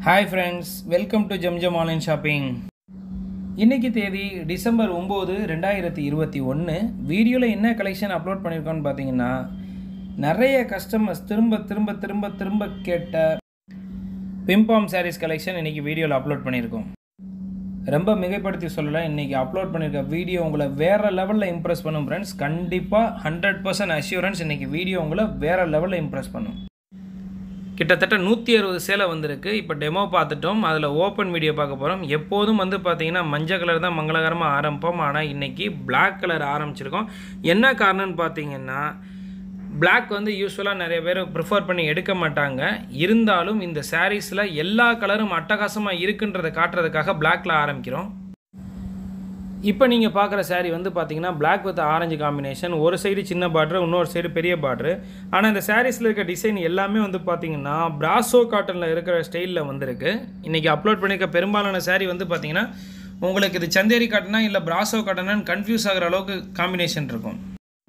hi friends welcome to Jamjam online shopping இன்னைக்கு தேதி December ஒம்பது ரெண்டாயிரத்தி இருபத்தி ஒன்று வீடியோவில் என்ன கலெக்ஷன் அப்லோட் பண்ணியிருக்கோன்னு பார்த்தீங்கன்னா நிறைய கஸ்டமர்ஸ் திரும்ப திரும்ப திரும்ப திரும்ப கேட்ட பிம்பாம் சாரீஸ் கலெக்ஷன் இன்றைக்கி வீடியோவில் அப்லோட் பண்ணியிருக்கோம் ரொம்ப மிகைப்படுத்தி சொல்லலை இன்றைக்கி அப்லோட் பண்ணியிருக்க வீடியோ உங்களை வேறு லெவலில் இம்ப்ரெஸ் பண்ணும் ஃப்ரெண்ட்ஸ் கண்டிப்பாக ஹண்ட்ரட் பர்சன்ட் அஷ்யூரன்ஸ் இன்றைக்கி வீடியோ உங்களை வேறு லெவலில் இம்ப்ரெஸ் பண்ணும் கிட்டத்தட்ட நூற்றி அறுபது சேலை வந்திருக்கு இப்போ டெமோ பார்த்துட்டோம் அதில் ஓப்பன் வீடியோ பார்க்க போகிறோம் எப்போதும் வந்து பார்த்தீங்கன்னா மஞ்சள் கலர் தான் மங்களகரமாக ஆரம்பிப்போம் ஆனால் இன்றைக்கி Black கலர் ஆரம்பிச்சிருக்கோம் என்ன காரணம்னு பார்த்தீங்கன்னா Black வந்து யூஸ்வலாக நிறைய பேர் ப்ரிஃபர் பண்ணி எடுக்க மாட்டாங்க இருந்தாலும் இந்த சாரீஸில் எல்லா கலரும் அட்டகாசமாக இருக்குன்றதை காட்டுறதுக்காக Blackல ஆரம்பிக்கிறோம் இப்போ நீங்கள் பார்க்குற saree வந்து பார்த்தீங்கன்னா Black வித் ஆரஞ்சு காம்பினேஷன் ஒரு சைடு சின்ன பார்டர் இன்னொரு சைடு பெரிய பார்டர் ஆனால் இந்த சாரீஸில் இருக்க டிசைன் எல்லாமே வந்து பார்த்தீங்கன்னா பிராசோ காட்டனில் இருக்கிற ஸ்டைலில் வந்திருக்கு இன்றைக்கி அப்லோட் பண்ணியிருக்க பெரும்பாலான saree வந்து பார்த்தீங்கன்னா உங்களுக்கு இது சந்தேரி காட்டனா இல்லை பிராசோ காட்டனான்னு கன்ஃபியூஸ் ஆகிற அளவுக்கு காம்பினேஷன் இருக்கும்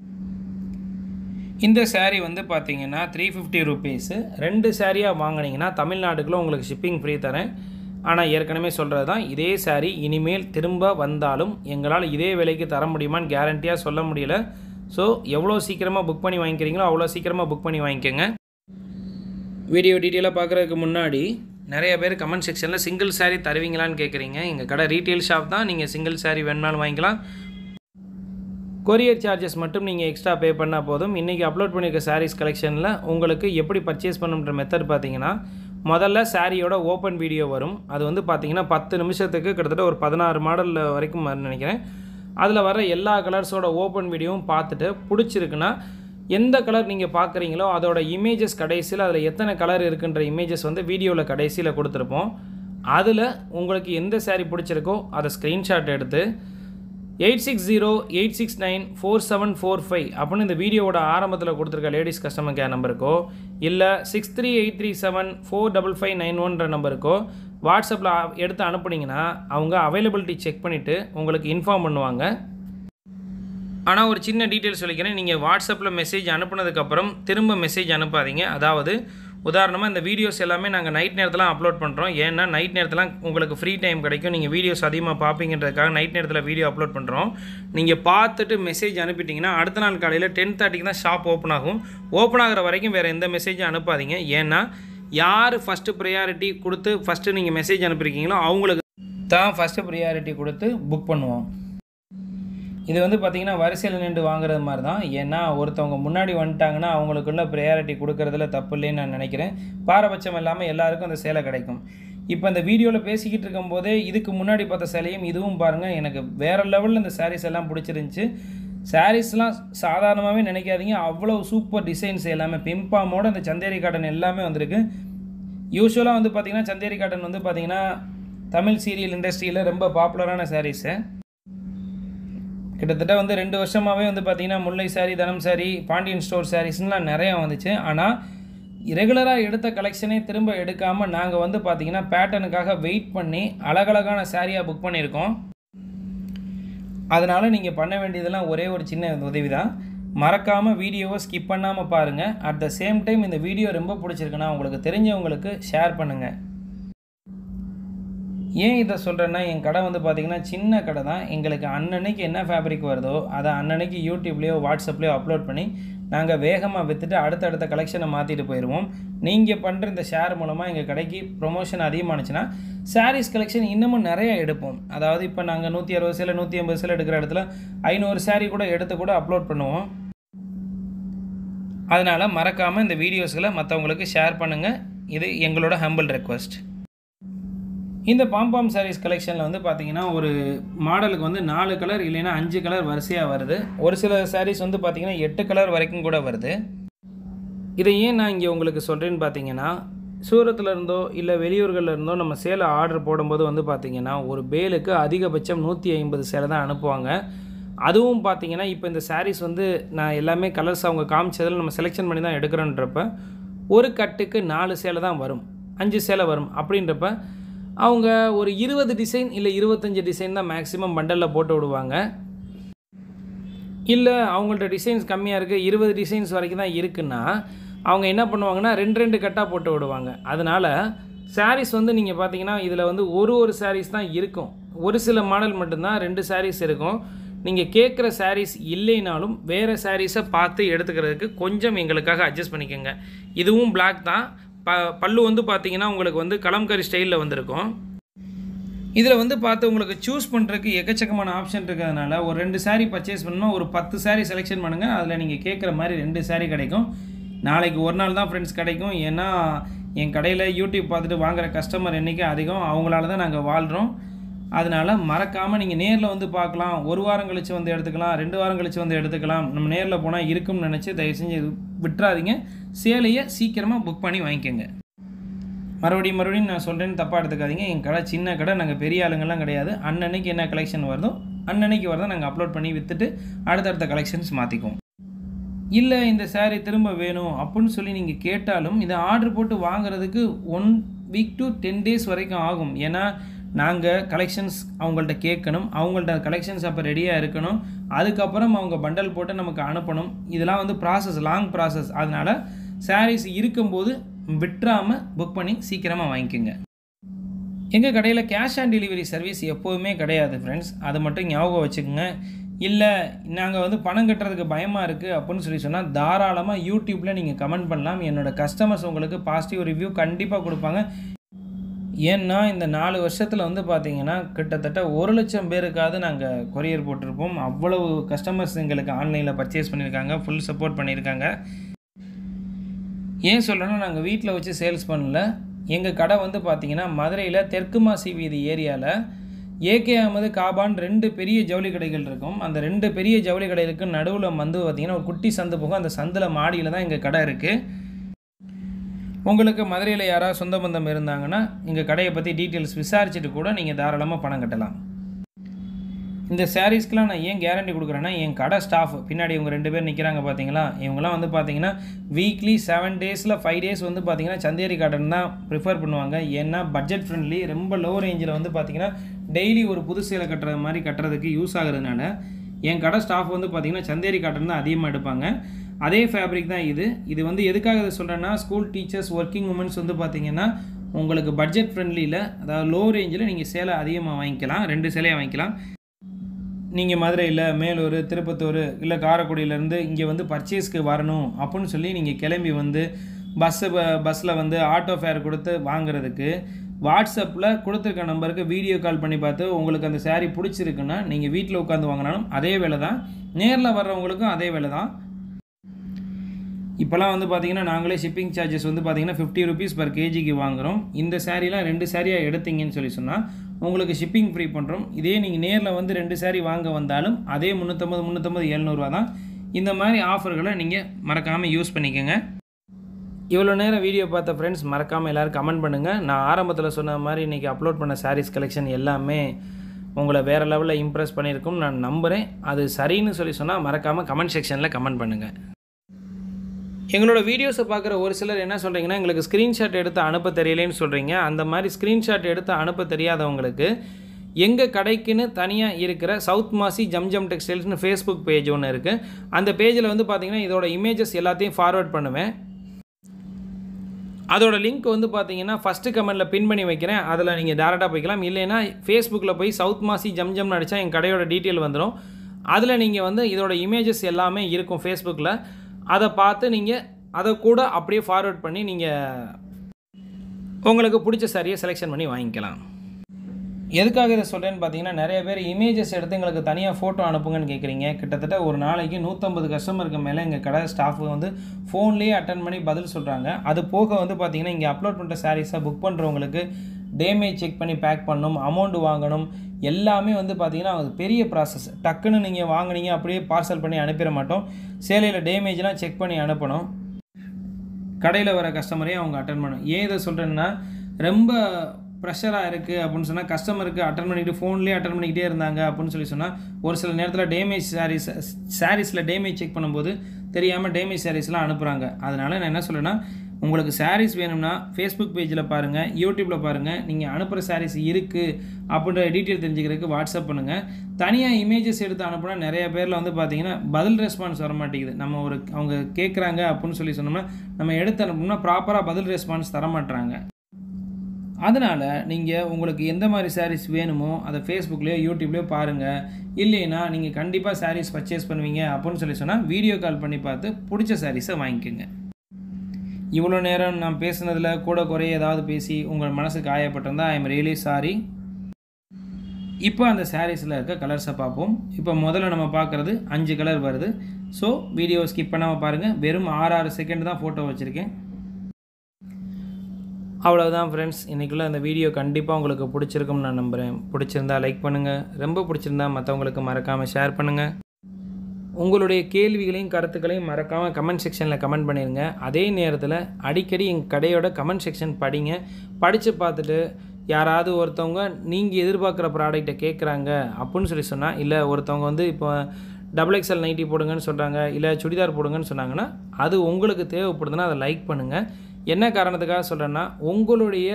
இந்த saree வந்து பார்த்தீங்கன்னா த்ரீ ஃபிஃப்டி ருபீஸு ரெண்டு சாரியாக வாங்கினீங்கன்னா தமிழ்நாட்டுக்குள்ள உங்களுக்கு ஷிப்பிங் ஃப்ரீ தரேன் ஆனால் ஏற்கனவே சொல்கிறது தான் இதே saree இனிமேல் திரும்ப வந்தாலும் எங்களால் இதே விலைக்கு தர முடியுமான்னு கேரண்டியாக சொல்ல முடியல ஸோ எவ்வளோ சீக்கிரமாக புக் பண்ணி வாங்கிக்கிறீங்களோ அவ்வளோ சீக்கிரமாக புக் பண்ணி வாங்கிக்கோங்க வீடியோ டீட்டெயிலாக பார்க்குறதுக்கு முன்னாடி நிறைய பேர் கமெண்ட் செக்ஷனில் சிங்கிள் saree தருவீங்களான்னு கேட்குறீங்க எங்கள் கடை ரீட்டெயில் ஷாப் தான் நீங்கள் சிங்கிள் saree வேணுனாலும் வாங்கிக்கலாம் கொரியர் சார்ஜஸ் மட்டும் நீங்கள் எக்ஸ்ட்ரா பே பண்ணால் போதும் இன்றைக்கி அப்லோட் பண்ணியிருக்க சாரீஸ் கலெக்ஷனில் உங்களுக்கு எப்படி பர்ச்சேஸ் பண்ணுன்ற மெத்தட் பார்த்தீங்கன்னா முதல்ல சாரியோட ஓப்பன் வீடியோ வரும் அது வந்து பார்த்தீங்கன்னா பத்து நிமிஷத்துக்கு கிட்டத்தட்ட ஒரு பதினாறு மாடல் வரைக்கும் வரும்னு நினைக்கிறேன் அதில் வர எல்லா கலர்ஸோட ஓப்பன் வீடியோவும் பார்த்துட்டு பிடிச்சிருக்குன்னா எந்த கலர் நீங்கள் பார்க்குறீங்களோ அதோட இமேஜஸ் கடைசியில் அதில் எத்தனை கலர் இருக்குன்ற இமேஜஸ் வந்து வீடியோவில் கடைசியில் கொடுத்துருப்போம் அதில் உங்களுக்கு எந்த saree பிடிச்சிருக்கோ அதை ஸ்க்ரீன்ஷாட் எடுத்து eight six zero eight six nine four seven four five அப்படின்னு இந்த வீடியோவோட ஆரம்பத்தில் கொடுத்துருக்க லேடிஸ் கஸ்டமர் கேர் நம்பருக்கோ இல்லை six three eight three seven four double five nine ஒன்ற நம்பருக்கோ வாட்ஸ்அப்பில் எடுத்து அனுப்புனீங்கன்னா அவங்க அவைலபிலிட்டி செக் பண்ணிவிட்டு உங்களுக்கு இன்ஃபார்ம் பண்ணுவாங்க ஆனால் ஒரு சின்ன டீட்டெயில் சொல்லிக்கிறேன் நீங்கள் வாட்ஸ்அப்பில் மெசேஜ் அனுப்புனதுக்கப்புறம் திரும்ப மெசேஜ் அனுப்பாதீங்க அதாவது உதாரணமாக இந்த வீடியோஸ் எல்லாமே நாங்கள் நைட் நேரத்தில் அப்லோட் பண்ணுறோம் ஏன்னா நைட் நேரத்தில் உங்களுக்கு ஃப்ரீ டைம் கிடைக்கும் நீங்கள் வீடியோஸ் அதிகமாக பார்ப்பீங்கன்றதுக்காக நைட் நேரத்தில் வீடியோ அப்லோட் பண்ணுறோம் நீங்கள் பார்த்துட்டு மெசேஜ் அனுப்பிட்டீங்கன்னா அடுத்த நாள் காலையில் டென் தேர்ட்டிக்கு தான் ஷாப் ஓப்பன் ஆகும் ஓப்பன் ஆகிற வரைக்கும் வேறு எந்த மெசேஜும் அனுப்பாதீங்க ஏன்னா யார் ஃபஸ்ட்டு ப்ரையாரிட்டி கொடுத்து ஃபஸ்ட்டு நீங்கள் மெசேஜ் அனுப்பியிருக்கீங்களோ அவங்களுக்கு தான் ஃபஸ்ட்டு ப்ரியாரிட்டி கொடுத்து புக் பண்ணுவோம் இது வந்து பார்த்திங்கன்னா வரிசையில் நின்று வாங்குறது மாதிரி தான் ஏன்னா ஒருத்தவங்க முன்னாடி வந்துட்டாங்கன்னா அவங்களுக்குள்ள ப்ரையாரிட்டி கொடுக்கறதுல தப்பு இல்லைன்னு நான் நினைக்கிறேன் பாரபட்சம் இல்லாமல் எல்லாருக்கும் அந்த சேலை கிடைக்கும் இப்போ இந்த வீடியோவில் பேசிக்கிட்டு இருக்கும்போதே இதுக்கு முன்னாடி பார்த்த சேலையும் இதுவும் பாருங்கள் எனக்கு வேறு லெவலில் இந்த சாரீஸ் எல்லாம் பிடிச்சிருந்துச்சி சாரீஸ்லாம் சாதாரணமாகவே நினைக்காதீங்க அவ்வளோ சூப்பர் டிசைன்ஸ் எல்லாமே பிம்பாமோட இந்த சந்தேரி காட்டன் எல்லாமே வந்திருக்கு யூஸ்வலாக வந்து பார்த்திங்கன்னா சந்தேரி காட்டன் வந்து பார்த்திங்கன்னா தமிழ் சீரியல் இண்டஸ்ட்ரியில் ரொம்ப பாப்புலரான சாரீஸு கிட்டத்தட்ட வந்து ரெண்டு வருஷமாகவே வந்து பார்த்திங்கன்னா Mullai saree Dhanam saree Pandian store சாரீஸ்லாம் நிறையா வந்துச்சு ஆனால் ரெகுலராக எடுத்த கலெக்ஷனே திரும்ப எடுக்காமல் நாங்கள் வந்து பார்த்திங்கன்னா பேட்டர்னுக்காக வெயிட் பண்ணி அழகழகான சாரியாக புக் பண்ணியிருக்கோம் அதனால் நீங்கள் பண்ண வேண்டியதெல்லாம் ஒரே ஒரு சின்ன உதவி தான் மறக்காமல் வீடியோவை ஸ்கிப் பண்ணாமல் பாருங்கள் அட் த சேம் டைம் இந்த வீடியோ ரொம்ப பிடிச்சிருக்குன்னா உங்களுக்கு தெரிஞ்சவங்களுக்கு ஷேர் பண்ணுங்கள் ஏன் இதை சொல்கிறேன்னா என் கடை வந்து பார்த்திங்கன்னா சின்ன கடை தான் எங்களுக்கு அன்னன்னைக்கு என்ன ஃபேப்ரிக் வருதோ அதை அன்னன்னைக்கு யூடியூப்லேயோ வாட்ஸ்அப்லேயோ அப்லோட் பண்ணி நாங்கள் வேகமாக விற்றுட்டு அடுத்தடுத்த கலெக்ஷனை மாற்றிட்டு போயிடுவோம் நீங்கள் பண்ணுற இந்த ஷேர் மூலமாக எங்கள் கடைக்கு ப்ரொமோஷன் அதிகமானுச்சுன்னா சாரீஸ் கலெக்ஷன் இன்னமும் நிறைய எடுப்போம் அதாவது இப்போ நாங்கள் நூற்றி அறுபது சேலை நூற்றி ஐம்பது சேலை எடுக்கிற இடத்துல ஐநூறு saree கூட எடுத்து கூட அப்லோட் பண்ணுவோம் அதனால் மறக்காமல் இந்த வீடியோஸ்களை மற்றவங்களுக்கு ஷேர் பண்ணுங்கள் இது எங்களோட ஹம்பிள் ரெக்வஸ்ட் இந்த பாம்பாம் சாரீஸ் கலெக்ஷனில் வந்து பார்த்தீங்கன்னா ஒரு மாடலுக்கு வந்து நாலு கலர் இல்லைன்னா அஞ்சு கலர் வரிசையாக வருது ஒரு சில சாரீஸ் வந்து பார்த்தீங்கன்னா எட்டு கலர் வரைக்கும் கூட வருது இதை ஏன் நான் இங்கே உங்களுக்கு சொல்கிறேன்னு பார்த்தீங்கன்னா சூரத்தில் இருந்தோ இல்லை வெளியூர்களில் இருந்தோ நம்ம சேலை ஆர்டர் போடும்போது வந்து பார்த்தீங்கன்னா ஒரு பேலுக்கு அதிகபட்சம் நூற்றி ஐம்பது சேலை தான் அனுப்புவாங்க அதுவும் பார்த்தீங்கன்னா இப்போ இந்த சாரீஸ் வந்து நான் எல்லாமே கலர்ஸ் அவங்க காமிச்சதில் நம்ம செலெக்ஷன் பண்ணி தான் எடுக்கிறோன்றப்ப ஒரு கட்டுக்கு நாலு சேலை தான் வரும் அஞ்சு சேலை வரும் அப்படின்றப்ப அவங்க ஒரு இருபது டிசைன் இல்லை இருபத்தஞ்சி டிசைன் தான் மேக்ஸிமம் பண்டலில் போட்டு விடுவாங்க இல்லை அவங்கள்ட்ட டிசைன்ஸ் கம்மியாக இருக்குது இருபது டிசைன்ஸ் வரைக்கும் தான் இருக்குன்னா அவங்க என்ன பண்ணுவாங்கன்னா ரெண்டு ரெண்டு கட்டாக போட்டு விடுவாங்க அதனால் சாரீஸ் வந்து நீங்கள் பார்த்தீங்கன்னா இதில் வந்து ஒரு ஒரு சாரீஸ் தான் இருக்கும் ஒரு சில மாடல் மட்டும்தான் ரெண்டு சாரீஸ் இருக்கும் நீங்கள் கேட்குற சாரீஸ் இல்லைனாலும் வேறு சாரீஸை பார்த்து எடுத்துக்கிறதுக்கு கொஞ்சம் எங்களுக்காக அட்ஜஸ்ட் பண்ணிக்கோங்க இதுவும் பிளாக் தான் ப பல்லு வந்து பார்த்தீங்கன்னா உங்களுக்கு வந்து கலம்கரி ஸ்டைலில் வந்திருக்கும் இதில் வந்து பார்த்து உங்களுக்கு சூஸ் பண்ணுறதுக்கு எக்கச்சக்கமான ஆப்ஷன் இருக்கிறதுனால ஒரு ரெண்டு saree பர்ச்சேஸ் பண்ணணும் ஒரு பத்து saree செலெக்ஷன் பண்ணுங்கள் அதில் நீங்கள் கேட்குற மாதிரி ரெண்டு saree கிடைக்கும் நாளைக்கு ஒரு நாள் தான் ஃப்ரெண்ட்ஸ் கிடைக்கும் ஏன்னா என் கடையில் யூடியூப் பார்த்துட்டு வாங்குற கஸ்டமர் எண்ணிக்கை அதிகம் அவங்களால தான் நாங்கள் வாழ்கிறோம் அதனால் மறக்காமல் நீங்கள் நேரில் வந்து பார்க்கலாம் ஒரு வாரம் கழித்து வந்து எடுத்துக்கலாம் ரெண்டு வாரம் கழித்து வந்து எடுத்துக்கலாம் நம்ம நேரில் போனால் இருக்கும்னு நினச்சி தயவு செஞ்சு இது விட்டுறாதீங்க சேலையை சீக்கிரமாக புக் பண்ணி வாங்கிக்கோங்க மறுபடியும் மறுபடியும் நான் சொல்கிறேன்னு தப்பாக எடுத்துக்காதீங்க என் கடை சின்ன கடை நாங்கள் பெரிய ஆளுங்கள்லாம் கிடையாது அன்னன்னைக்கு என்ன கலெக்ஷன் வருதோ அன்னன்னைக்கு வரதோ நாங்கள் அப்லோட் பண்ணி விற்றுட்டு அடுத்தடுத்த கலெக்ஷன்ஸ் மாற்றிக்குவோம் இல்லை இந்த saree திரும்ப வேணும் அப்படின்னு சொல்லி நீங்கள் கேட்டாலும் இதை ஆர்டர் போட்டு வாங்குறதுக்கு one week to ten days வரைக்கும் ஆகும் ஏன்னா நாங்கள் கலெக்ஷன்ஸ் அவங்கள்ட்ட கேட்கணும் அவங்கள்ட்ட கலெக்ஷன்ஸ் அப்போ ரெடியாக இருக்கணும் அதுக்கப்புறம் அவங்க பண்டல் போட்டு நமக்கு அனுப்பணும் இதெல்லாம் வந்து ப்ராசஸ் லாங் ப்ராசஸ் அதனால் sarees இருக்கும்போது விட்டுறாமல் புக் பண்ணி சீக்கிரமாக வாங்கிக்கோங்க எங்கள் கடையில் கேஷ் ஆன் டெலிவரி சர்வீஸ் எப்போதுமே கிடையாது ஃப்ரெண்ட்ஸ் அதை மட்டும் ஞாபகம் வச்சுக்கோங்க இல்லை நாங்கள் வந்து பணம் கட்டுறதுக்கு பயமாக இருக்குது அப்படின்னு சொல்லி சொன்னால் தாராளமாக யூடியூப்பில் நீங்கள் கமெண்ட் பண்ணலாம் என்னோட கஸ்டமர்ஸ் உங்களுக்கு பாசிட்டிவ் ரிவ்யூ கண்டிப்பாக கொடுப்பாங்க ஏன்னா இந்த நாலு வருஷத்தில் வந்து பார்த்தீங்கன்னா கிட்டத்தட்ட ஒரு லட்சம் பேருக்காவது நாங்கள் கொரியர் போட்டிருப்போம் அவ்வளவு கஸ்டமர்ஸ் எங்களுக்கு ஆன்லைனில் பர்ச்சேஸ் பண்ணியிருக்காங்க ஃபுல் சப்போர்ட் பண்ணியிருக்காங்க ஏன் சொல்கிறேன்னா நாங்கள் வீட்டில் வச்சு சேல்ஸ் பண்ணல எங்கள் கடை வந்து பார்த்தீங்கன்னா மதுரையில் தெற்கு மாசி வீதி ஏரியாவில் ஏகே அகமது காபான் ரெண்டு பெரிய ஜவுளி கடைகள் இருக்கும் அந்த ரெண்டு பெரிய ஜவுளி கடைகளுக்கு நடுவில் வந்து பார்த்திங்கன்னா ஒரு குட்டி சந்து போகும் அந்த சந்தில் மாடியில் தான் எங்கள் கடை இருக்குது உங்களுக்கு மதுரையில் யாராவது சொந்த பந்தம் இருந்தாங்கன்னா எங்கள் கடையை பற்றி டீட்டெயில்ஸ் விசாரிச்சுட்டு கூட நீங்கள் தாராளமாக பணம் கட்டலாம் இந்த சாரீஸ்க்கெலாம் நான் ஏன் கேரண்டி கொடுக்குறேன்னா என் கடை ஸ்டாஃப் பின்னாடி இவங்க ரெண்டு பேர் நிற்கிறாங்க பார்த்தீங்களா இவங்கெல்லாம் வந்து பார்த்தீங்கன்னா வீக்லி செவன் டேஸில் ஃபைவ் டேஸ் வந்து பார்த்தீங்கன்னா சந்தேரி காட்டன் தான் ப்ரிஃபர் பண்ணுவாங்க ஏன்னா பட்ஜெட் ஃப்ரெண்ட்லி ரொம்ப லோ ரேஞ்சில் வந்து பார்த்தீங்கன்னா டெய்லி ஒரு புது சேலை கட்டுறது மாதிரி கட்டுறதுக்கு யூஸ் ஆகுறதுனால என் கடை ஸ்டாஃப் வந்து பார்த்தீங்கன்னா சந்தேரி காட்டன் தான் அதிகமாக எடுப்பாங்க அதே ஃபேப்ரிக் தான் இது இது வந்து எதுக்காக இதை சொல்கிறேன்னா ஸ்கூல் டீச்சர்ஸ் ஒர்க்கிங் உமன்ஸ் வந்து பார்த்தீங்கன்னா உங்களுக்கு பட்ஜெட் ஃப்ரெண்ட்லியில் அதாவது லோ ரேஞ்சில் நீங்கள் சேலை அதிகமாக வாங்கிக்கலாம் ரெண்டு சேலையை வாங்கிக்கலாம் நீங்கள் மதுரையில் மேலூர் திருப்பத்தூர் இல்லை காரைக்குடியிலேருந்து இங்கே வந்து பர்ச்சேஸ்க்கு வரணும் அப்படின்னு சொல்லி நீங்கள் கிளம்பி வந்து பஸ்ஸு பஸ்ஸில் வந்து ஆட்டோ ஃபேர் கொடுத்து வாங்குறதுக்கு வாட்ஸ்அப்பில் கொடுத்துருக்க நம்பருக்கு வீடியோ கால் பண்ணி பார்த்து உங்களுக்கு அந்த saree பிடிச்சிருக்குன்னா நீங்கள் வீட்டில் உட்காந்து வாங்கினாலும் அதே வேலை தான் நேரில் வர்றவங்களுக்கும் அதே வேலை தான் இப்போலாம் வந்து பார்த்தீங்கன்னா நாங்களே ஷிப்பிங் சார்ஜஸ் வந்து பார்த்தீங்கன்னா ஃபிஃப்டி ருபீஸ் பர் கேஜிக்கு வாங்குகிறோம் இந்த சாரீலாம் ரெண்டு சாரியாக எடுத்தீங்கன்னு சொல்லி சொன்னால் உங்களுக்கு ஷிப்பிங் ஃப்ரீ பண்ணுறோம் இதே நீங்கள் நேரில் வந்து ரெண்டு சாரீ வாங்க வந்தாலும் அதே முந்நூற்றம்பது முந்நூற்றம்பது எழுநூறுவா தான் இந்த மாதிரி ஆஃபர்களை நீங்கள் மறக்காமல் யூஸ் பண்ணிக்கோங்க இவ்வளோ நேரம் வீடியோ பார்த்த ஃப்ரெண்ட்ஸ் மறக்காமல் எல்லோரும் கமெண்ட் பண்ணுங்கள் நான் ஆரம்பத்தில் சொன்ன மாதிரி இன்றைக்கி அப்லோட் பண்ண சாரீஸ் கலெக்ஷன் எல்லாமே உங்களை வேறு லெவலில் இம்ப்ரெஸ் பண்ணியிருக்கும் நான் நம்புகிறேன் அது சரின்னு சொல்லி சொன்னால் மறக்காமல் கமெண்ட் செக்ஷனில் கமெண்ட் பண்ணுங்கள் எங்களோட வீடியோஸை பார்க்குற ஒரு சிலர் என்ன சொல்கிறீங்கன்னா எங்களுக்கு ஸ்க்ரீன்ஷாட் எடுத்து அனுப்ப தெரியலேன்னு சொல்கிறீங்க அந்த மாதிரி ஸ்க்ரீன்ஷாட் எடுத்து அனுப்ப தெரியாதவங்களுக்கு எங்கள் கடைக்குன்னு தனியாக இருக்கிற சவுத் மாசி ஜம்ஜம் டெக்ஸ்டைல்ஸ்னு ஃபேஸ்புக் பேஜ் ஒன்று இருக்குது அந்த பேஜில் வந்து பார்த்தீங்கன்னா இதோட இமேஜஸ் எல்லாத்தையும் ஃபார்வர்ட் பண்ணுவேன் அதோட லிங்க் வந்து பார்த்தீங்கன்னா ஃபஸ்ட்டு கமெண்ட்டில் பின் பண்ணி வைக்கிறேன் அதில் நீங்கள் டேரெக்டாக போய்க்கலாம் இல்லைன்னா ஃபேஸ்புக்கில் போய் சவுத் மாசி ஜம்ஜம்னு அடித்தா என் கடையோட டீட்டெயில் வந்துடும் அதில் நீங்கள் வந்து இதோட இமேஜஸ் எல்லாமே இருக்கும் ஃபேஸ்புக்கில் அதை பார்த்து நீங்கள் அதை கூட அப்படியே ஃபார்வர்ட் பண்ணி நீங்கள் உங்களுக்கு பிடிச்ச சாரியை செலெக்ஷன் பண்ணி வாங்கிக்கலாம் எதுக்காக இதை சொல்கிறேன்னு பார்த்தீங்கன்னா நிறைய பேர் இமேஜஸ் எடுத்து எங்களுக்கு தனியாக ஃபோட்டோ அனுப்புங்கன்னு கேட்குறீங்க கிட்டத்தட்ட ஒரு நாளைக்கு நூற்றம்பது கஸ்டமருக்கு மேலே எங்கள் கடை ஸ்டாஃப் வந்து ஃபோன்லேயே அட்டன் பண்ணி பதில் சொல்கிறாங்க அது போக வந்து பார்த்தீங்கன்னா இங்கே அப்லோட் பண்ணுற சாரீஸை புக் பண்ணுறவங்களுக்கு டேமேஜ் செக் பண்ணி பேக் பண்ணணும் அமௌண்ட் வாங்கணும் எல்லாமே வந்து பார்த்தீங்கன்னா அது பெரிய ப்ராசஸ் டக்குன்னு நீங்கள் வாங்குனீங்க அப்படியே பார்சல் பண்ணி அனுப்பிட மாட்டோம் சேலையில் டேமேஜ்லாம் செக் பண்ணி அனுப்பணும் கடையில் வர கஸ்டமரையும் அவங்க அட்டன் பண்ணணும் ஏன் இதை சொல்கிறேன்னா ரொம்ப ப்ரெஷராக இருக்குது அப்படின்னு சொன்னால் கஸ்டமருக்கு அட்டன் பண்ணிக்கிட்டு ஃபோன்லேயே அட்டன் பண்ணிக்கிட்டே இருந்தாங்க அப்படின்னு சொல்லி சொன்னால் ஒரு சில நேரத்தில் டேமேஜ் சாரீஸ் சாரீஸில் டேமேஜ் செக் பண்ணும்போது தெரியாமல் டேமேஜ் சாரீஸ்லாம் அனுப்புகிறாங்க அதனால் நான் என்ன சொல்கிறேன்னா உங்களுக்கு சாரீஸ் வேணும்னா ஃபேஸ்புக் பேஜில் பாருங்கள் யூடியூப்பில் பாருங்கள் நீங்கள் அனுப்புகிற சாரீஸ் இருக்குது அப்படின்ற டீட்டெயில் தெரிஞ்சுக்கிறதுக்கு வாட்ஸ்அப் பண்ணுங்கள் தனியாக இமேஜஸ் எடுத்து அனுப்புனா நிறைய பேரில் வந்து பார்த்தீங்கன்னா பதில் ரெஸ்பான்ஸ் வர மாட்டேங்குது நம்ம ஒரு அவங்க கேட்குறாங்க அப்படின்னு சொல்லி சொன்னோம்னா நம்ம எடுத்து அனுப்பணும்னா ப்ராப்பராக பதில் ரெஸ்பான்ஸ் தர மாட்டுறாங்க அதனால் நீங்கள் உங்களுக்கு எந்த மாதிரி சாரீஸ் வேணுமோ அதை ஃபேஸ்புக்லேயோ யூடியூப்லேயோ பாருங்கள் இல்லைன்னா நீங்கள் கண்டிப்பாக சாரீஸ் பர்ச்சேஸ் பண்ணுவீங்க அப்படின்னு சொல்லி சொன்னால் வீடியோ கால் பண்ணி பார்த்து பிடிச்ச சாரீஸை வாங்கிக்கோங்க இவ்வளோ நேரம் நான் பேசுனதில் கூட குறைய ஏதாவது பேசி உங்கள் மனசு காயப்பட்டிருந்தா ஐ எம் ரியலி சாரி இப்போ அந்த சாரீஸில் இருக்க கலர்ஸை பார்ப்போம் இப்போ முதல்ல நம்ம பார்க்குறது அஞ்சு கலர் வருது ஸோ வீடியோ ஸ்கிப் பண்ணாமல் பாருங்கள் வெறும் ஆறு ஆறு செகண்ட் தான் ஃபோட்டோ வச்சுருக்கேன் அவ்வளோதான் ஃப்ரெண்ட்ஸ் இன்றைக்குள்ள அந்த வீடியோ கண்டிப்பாக உங்களுக்கு பிடிச்சிருக்கும்னு நான் நம்புகிறேன் பிடிச்சிருந்தா லைக் பண்ணுங்கள் ரொம்ப பிடிச்சிருந்தா மற்றவங்களுக்கு மறக்காமல் ஷேர் பண்ணுங்கள் உங்களுடைய கேள்விகளையும் கருத்துக்களையும் மறக்காமல் கமெண்ட் செக்ஷனில் கமெண்ட் பண்ணிடுங்க அதே நேரத்தில் அடிக்கடி எங்கள் கடையோட கமெண்ட் செக்ஷன் படிங்க படித்து பார்த்துட்டு யாராவது ஒருத்தவங்க நீங்கள் எதிர்பார்க்குற ப்ராடக்ட்டை கேட்குறாங்க அப்படின்னு சொல்லி சொன்னால் இல்லை ஒருத்தவங்க வந்து இப்போ டபுள் எக்ஸ்எல் நைட்டி போடுங்கன்னு சொல்கிறாங்க இல்லை சுடிதார் போடுங்கன்னு சொன்னாங்கன்னா அது உங்களுக்கு தேவைப்படுதுன்னா அதை லைக் பண்ணுங்கள் என்ன காரணத்துக்காக சொல்கிறேன்னா உங்களுடைய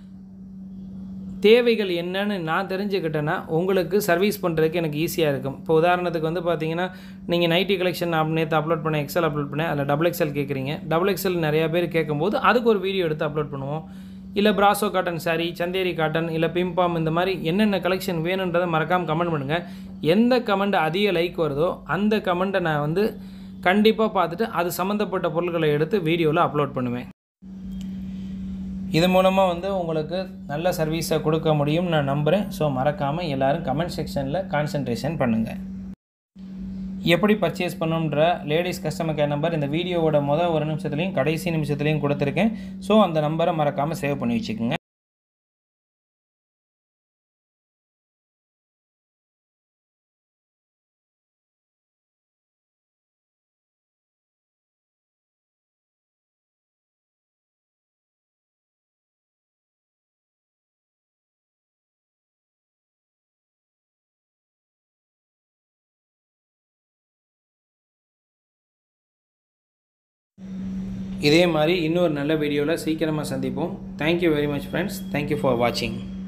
தேவைகள் என்னன்னு நான் தெரிஞ்சுக்கிட்டேன்னா உங்களுக்கு சர்வீஸ் பண்ணுறதுக்கு எனக்கு ஈஸியாக இருக்கும் இப்போ உதாரணத்துக்கு வந்து பார்த்தீங்கன்னா நீங்கள் நைட்டி கலெக்ஷன் நான் நேற்று அப்லோட் பண்ணேன் எக்ஸல் அப்லோட் பண்ணேன் அதில் டபுள் எக்ஸல் கேட்குறீங்க டபுள் எக்ஸல் நிறையா பேர் கேட்கும்போது அதுக்கு ஒரு வீடியோ எடுத்து அப்லோட் பண்ணுவோம் இல்லை பிராசோ காட்டன் சாரி சந்தேரி காட்டன் இல்லை பிம்பாம் இந்த மாதிரி என்னென்ன கலெக்ஷன் வேணுன்றதை மறக்காமல் கமெண்ட் பண்ணுங்கள் எந்த கமெண்ட் அதிக லைக் வருதோ அந்த கமெண்ட்டை நான் வந்து கண்டிப்பாக பார்த்துட்டு அது சம்மந்தப்பட்ட பொருட்களை எடுத்து வீடியோவில் அப்லோட் பண்ணுவேன் இது மூலமாக வந்து உங்களுக்கு நல்ல சர்வீஸை கொடுக்க முடியும் நான் நம்புகிறேன் ஸோ மறக்காமல் எல்லோரும் கமெண்ட் செக்ஷனில் கான்சன்ட்ரேஷன் பண்ணுங்கள் எப்படி பர்ச்சேஸ் பண்ணணுன்ற லேடிஸ் கஸ்டமர் கேர் நம்பர் இந்த வீடியோவோட மொதல் ஒரு நிமிஷத்துலையும் கடைசி நிமிஷத்துலையும் கொடுத்துருக்கேன் ஸோ அந்த நம்பரை மறக்காமல் சேவ் பண்ணி வச்சுக்கோங்க இதே மாதிரி இன்னொரு நல்ல வீடியோவில் சீக்கிரமாக சந்திப்போம் thank you very much friends thank you for வாட்சிங்